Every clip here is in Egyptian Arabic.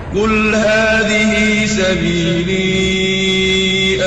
قل هذه سبيلي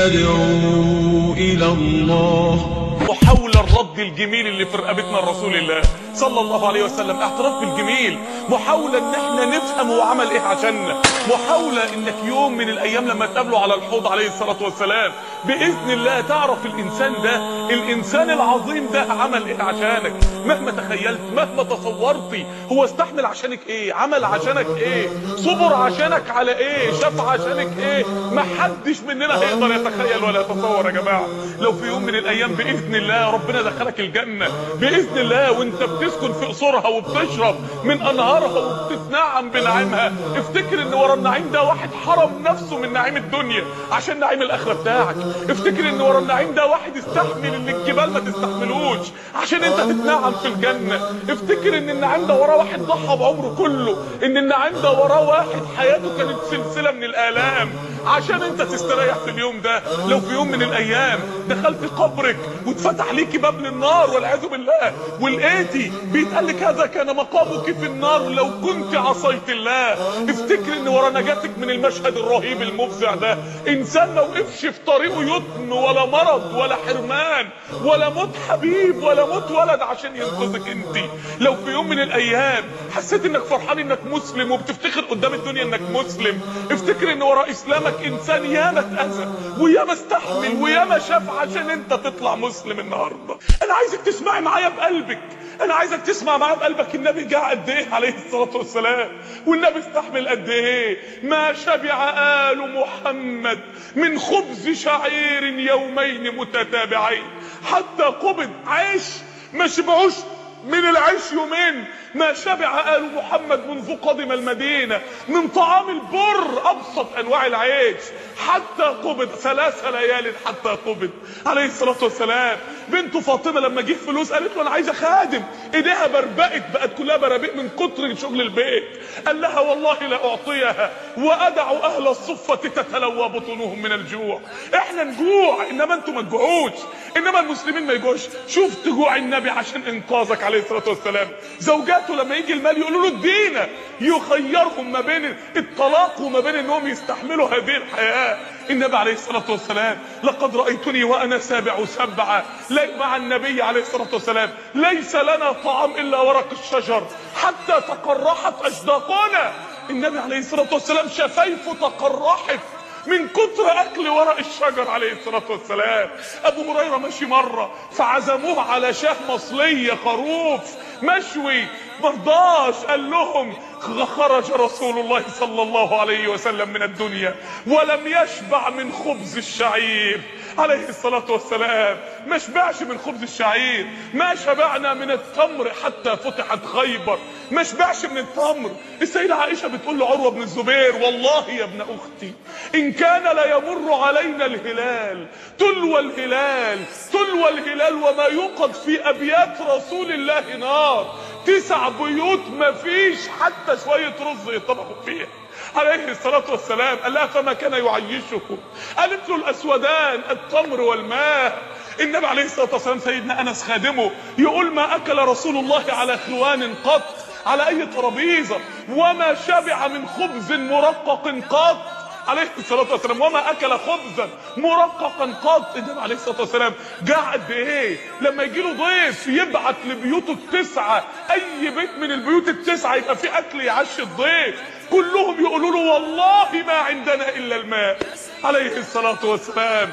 أدعو إلى الله وحول الرد الجميل اللي في رقبتنا لرسول الله صلى الله عليه وسلم اعتراف بالجميل محاولة ان احنا نفهم هو عمل ايه عشاننا محاولة انك يوم من الايام لما تقابله على الحوض عليه الصلاة والسلام باذن الله تعرف الانسان ده الانسان العظيم ده عمل ايه عشانك مهما تخيلت مهما تصورتي هو استحمل عشانك ايه عمل عشانك ايه صبر عشانك على ايه شاف عشانك ايه ما حدش مننا هيقدر يتخيل ولا يتصور يا جماعة لو في يوم من الايام باذن الله ربنا دخلك الجنة باذن الله وانت بتسكن في قصورها وبتشرب من انهارها وبتتنعم بنعيمها افتكر ان ورا النعيم ده واحد حرم نفسه من نعيم الدنيا عشان نعيم الاخره بتاعك افتكر ان ورا النعيم ده واحد استحمل اللي الجبال ما تستحملوش عشان انت تتنعم في الجنه افتكر ان النعيم ده وراه واحد ضحى بعمره كله ان النعيم ده وراه واحد حياته كانت سلسله من الالام عشان انت تستريح في اليوم ده لو في يوم من الايام دخلت قبرك واتفتح ليكي باب للنار والعياذ بالله ولقيتي بيتقال لك هذا كان مقامك في النار لو كنت عصيت الله افتكر ان ورا نجاتك من المشهد الرهيب المفزع ده انسان ما وقفش في طريقه يتم ولا مرض ولا حرمان ولا موت حبيب ولا موت ولد عشان ينقذك انت لو في يوم من الايام حسيت انك فرحان انك مسلم وبتفتخر قدام الدنيا انك مسلم افتكر ان ورا اسلامك انسان ياما اتاذى وياما استحمل وياما شاف عشان انت تطلع مسلم النهارده انا عايزك تسمعي معايا بقلبك انا عايزك تسمع معايا بقلبك النبي جاء قد ايه عليه الصلاه والسلام والنبي استحمل قد ايه ما شبع ال محمد من خبز شعير يومين متتابعين حتى قبض عيش ما شبعوش من العيش يومين ما شبع آل محمد منذ قدم المدينة من طعام البر أبسط أنواع العيش حتى قبض ثلاث ليال حتى قبض عليه الصلاة والسلام بنته فاطمة لما جه فلوس قالت له أنا عايزة خادم إيديها بربقت بقت كلها برابيق من كتر شغل البيت قال لها والله لا أعطيها وأدع أهل الصفة تتلوى بطونهم من الجوع إحنا نجوع إنما أنتم ما تجوعوش إنما المسلمين ما يجوعوش شوف تجوع النبي عشان إنقاذك عليه الصلاة والسلام زوجات اخواته لما يجي المال يقولوا له ادينا يخيرهم ما بين الطلاق وما بين انهم يستحملوا هذه الحياه النبي عليه الصلاه والسلام لقد رايتني وانا سابع سبعه مع النبي عليه الصلاه والسلام ليس لنا طعام الا ورق الشجر حتى تقرحت اشداقنا النبي عليه الصلاه والسلام شفايفه تقرحت من كتر اكل ورق الشجر عليه الصلاه والسلام ابو هريره ماشي مره فعزموه على شاه مصليه خروف مشوي مرضاش قال لهم خرج رسول الله صلى الله عليه وسلم من الدنيا ولم يشبع من خبز الشعير عليه الصلاة والسلام ما شبعش من خبز الشعير ما شبعنا من التمر حتى فتحت خيبر ما شبعش من التمر السيدة عائشة بتقول لعروة بن الزبير والله يا ابن أختي إن كان ليمر علينا الهلال تلو الهلال تلو الهلال وما يوقد في أبيات رسول الله نار تسع بيوت ما فيش حتى شوية رز يطبخوا فيها عليه الصلاة والسلام قال لها فما كان يعيشكم قالت له الأسودان التمر والماء النبي عليه الصلاة والسلام سيدنا أنس خادمه يقول ما أكل رسول الله على خوان قط على أي ترابيزة وما شبع من خبز مرقق قط عليه الصلاه والسلام وما اكل خبزا مرققا قط النبي عليه الصلاه والسلام جاع قد ايه لما يجي له ضيف يبعت لبيوته التسعه اي بيت من البيوت التسعه يبقى فيه اكل يعشي الضيف كلهم يقولوا له والله ما عندنا الا الماء عليه الصلاه والسلام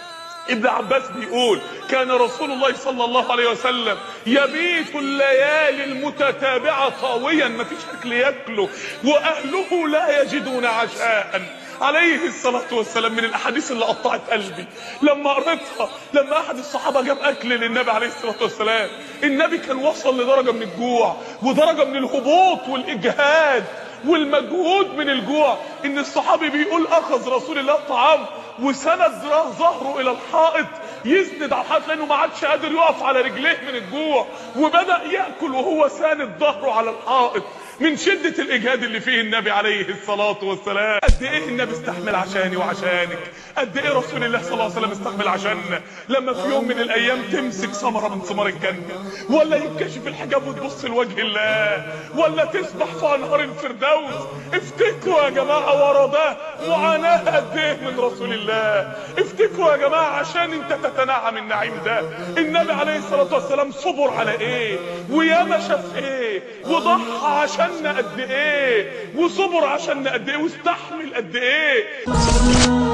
ابن عباس بيقول كان رسول الله صلى الله عليه وسلم يبيت الليالي المتتابعة طاويا ما فيش اكل ياكله واهله لا يجدون عشاء عليه الصلاة والسلام من الاحاديث اللي قطعت قلبي لما قريتها لما احد الصحابة جاب اكل للنبي عليه الصلاة والسلام النبي كان وصل لدرجة من الجوع ودرجة من الهبوط والاجهاد والمجهود من الجوع ان الصحابي بيقول اخذ رسول الله الطعام وسند ظهره الى الحائط يسند على الحائط لانه ما عادش قادر يقف على رجليه من الجوع وبدا ياكل وهو ساند ظهره على الحائط من شدة الاجهاد اللي فيه النبي عليه الصلاة والسلام قد ايه النبي استحمل عشاني وعشانك قد ايه رسول الله صلى الله عليه وسلم استحمل عشاننا لما في يوم من الايام تمسك ثمرة من ثمار الجنة ولا ينكشف الحجاب وتبص لوجه الله ولا تسبح في انهار الفردوس افتكروا يا جماعة ورا ده معاناة قد ايه من رسول الله افتكروا يا جماعة عشان انت تتنعم النعيم ده النبي عليه الصلاة والسلام صبر على ايه وياما شاف ايه وضحى عشاننا قد ايه وصبر عشاننا قد ايه واستحمل قد ايه